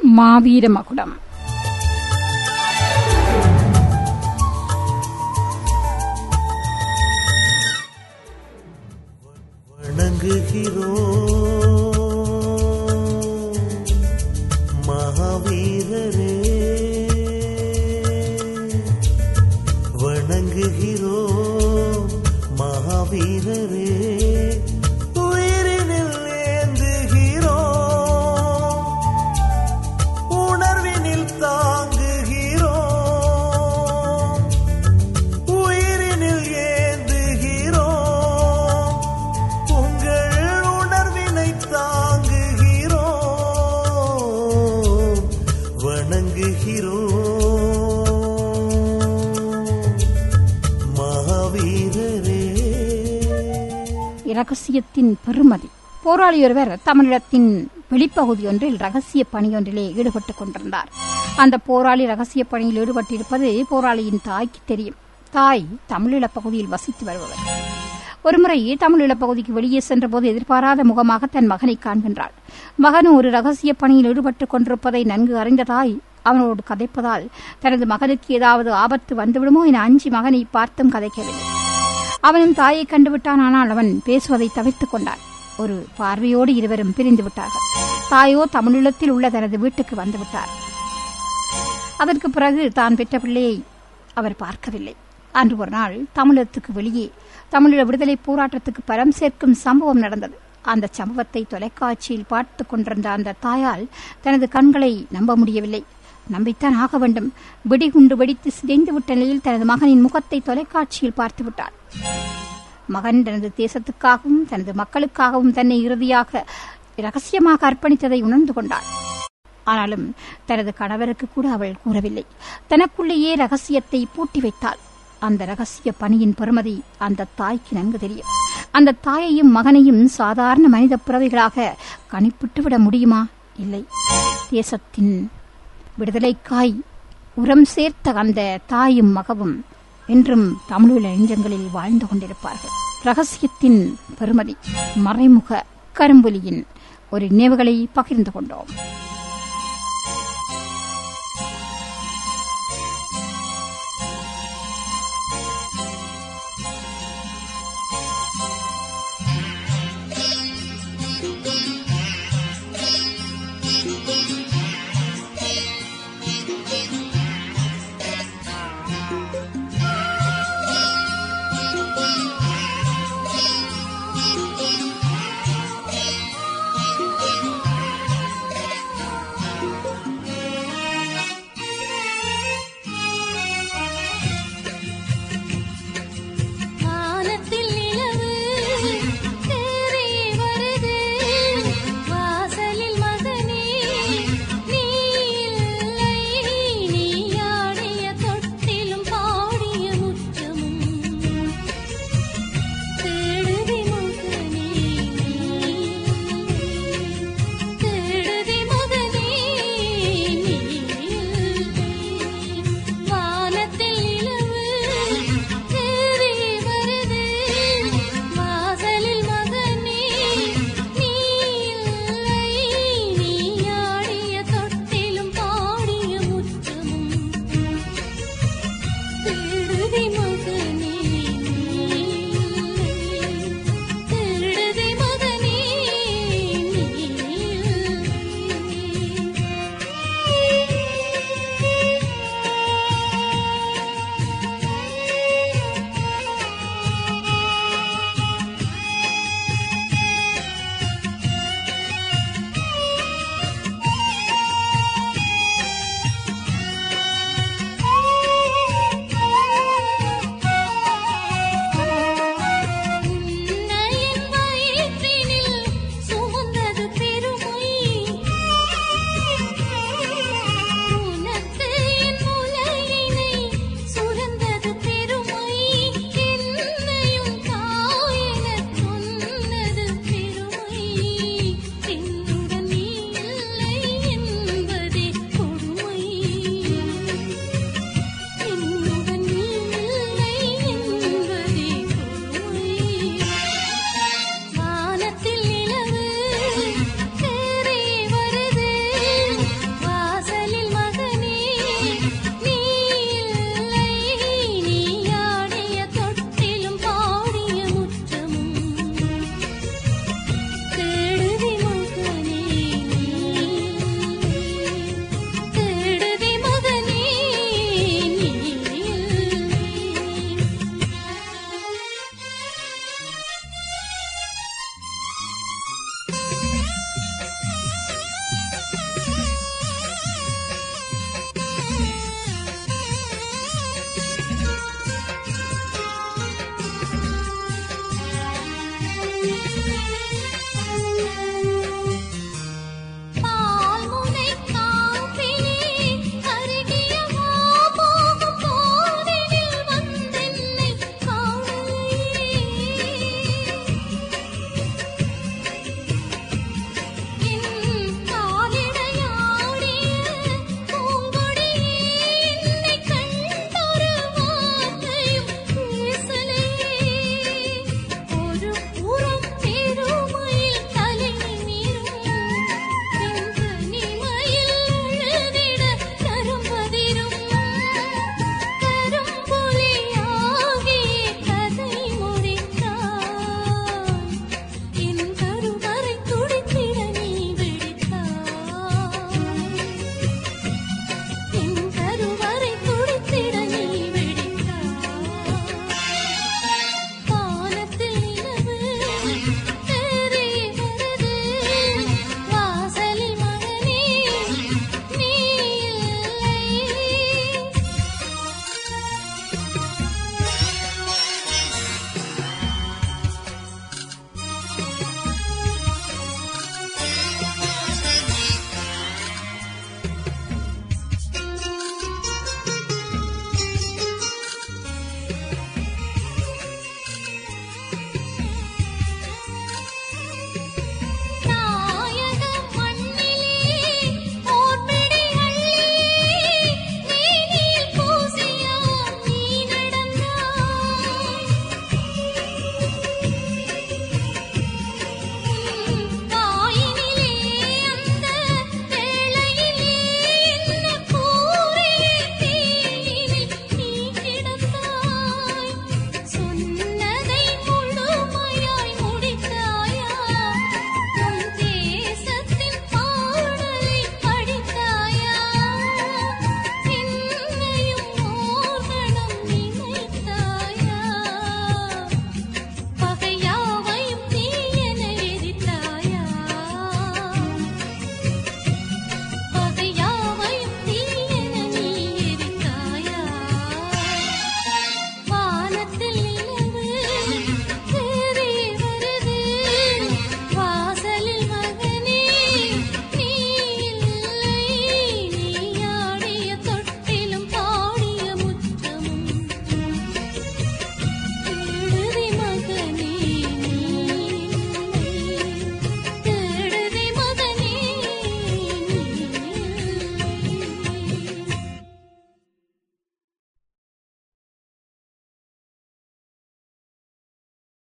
மாவீர மகுடம் வணங்குகிறோம் மகாவீரரே வணங்குகிறோம் மகாவீரரே உயிரினில் ஏந்துகிறோம் உணர்வினில் தாங்குகிறோம் உயிரினில் ஏந்துகிறோம் உங்கள் உணர்வினை தாங்குகிறோம் வணங்குகிறோம் மகாவீரரே இரகசியத்தின் பெருமதி போராளி ஒருவர் தமிழீழத்தின் வெளிப்பகுதி ஒன்றில் ரகசிய பணியொன்றிலே ஈடுபட்டுக் கொண்டிருந்தார் அந்த போராளி ரகசிய பணியில் ஈடுபட்டிருப்பது போராளியின் தாய்க்கு தெரியும் தாய் தமிழீழப் பகுதியில் வசித்து வருபவர் ஒருமுறை தமிழீழப் பகுதிக்கு வெளியே சென்றபோது எதிர்பாராத முகமாக தன் மகனை காண்கின்றாள் மகனும் ஒரு ரகசிய பணியில் ஈடுபட்டுக் கொண்டிருப்பதை நன்கு அறிந்த தாய் அவனோடு கதைப்பதால் தனது மகனுக்கு ஏதாவது ஆபத்து வந்துவிடுமோ என அஞ்சி மகனை பார்த்தும் கதைக்கவில்லை அவனும் தாயை கண்டுவிட்டான் ஆனால் அவன் பேசுவதை தவிர்த்துக் கொண்டான் ஒரு பார்வையோடு இருவரும் பிரிந்து விட்டார்கள் தாயோ தமிழீழத்தில் உள்ள தனது வீட்டுக்கு வந்து விட்டார் அதற்கு பிறகு தான் பெற்ற பிள்ளையை அவர் பார்க்கவில்லை அன்று ஒரு நாள் தமிழகத்துக்கு வெளியே தமிழீழ விடுதலை போராட்டத்துக்கு பலம் சேர்க்கும் சம்பவம் நடந்தது அந்த சம்பவத்தை தொலைக்காட்சியில் பார்த்துக் கொண்டிருந்த அந்த தாயால் தனது கண்களை நம்ப முடியவில்லை நம்பித்தான் ஆக வேண்டும் வெடிகுண்டு வெடித்து சிதைந்து விட்ட நிலையில் தனது மகனின் முகத்தை தொலைக்காட்சியில் பார்த்து விட்டாள் மகன் தனது தேசத்துக்காகவும் தனது மக்களுக்காகவும் தன்னை இறுதியாக ரகசியமாக அர்ப்பணித்ததை உணர்ந்து கொண்டாள் ஆனாலும் தனது கணவருக்கு கூட அவள் கூறவில்லை தனக்குள்ளேயே ரகசியத்தை பூட்டி வைத்தாள் அந்த ரகசிய பணியின் பெருமதி அந்த தாய்க்கு நன்கு தெரியும் அந்த தாயையும் மகனையும் சாதாரண மனித பிறவிகளாக கணிப்பிட்டு விட முடியுமா இல்லை தேசத்தின் விடுதலைக்காய் உரம் சேர்த்த அந்த தாயும் மகவும் என்றும் தமிழீழ நெஞ்சங்களில் வாழ்ந்து கொண்டிருப்பார்கள் ரகசியத்தின் பெருமதி மறைமுக கரும்புலியின் ஒரு நினைவுகளை பகிர்ந்து கொண்டோம்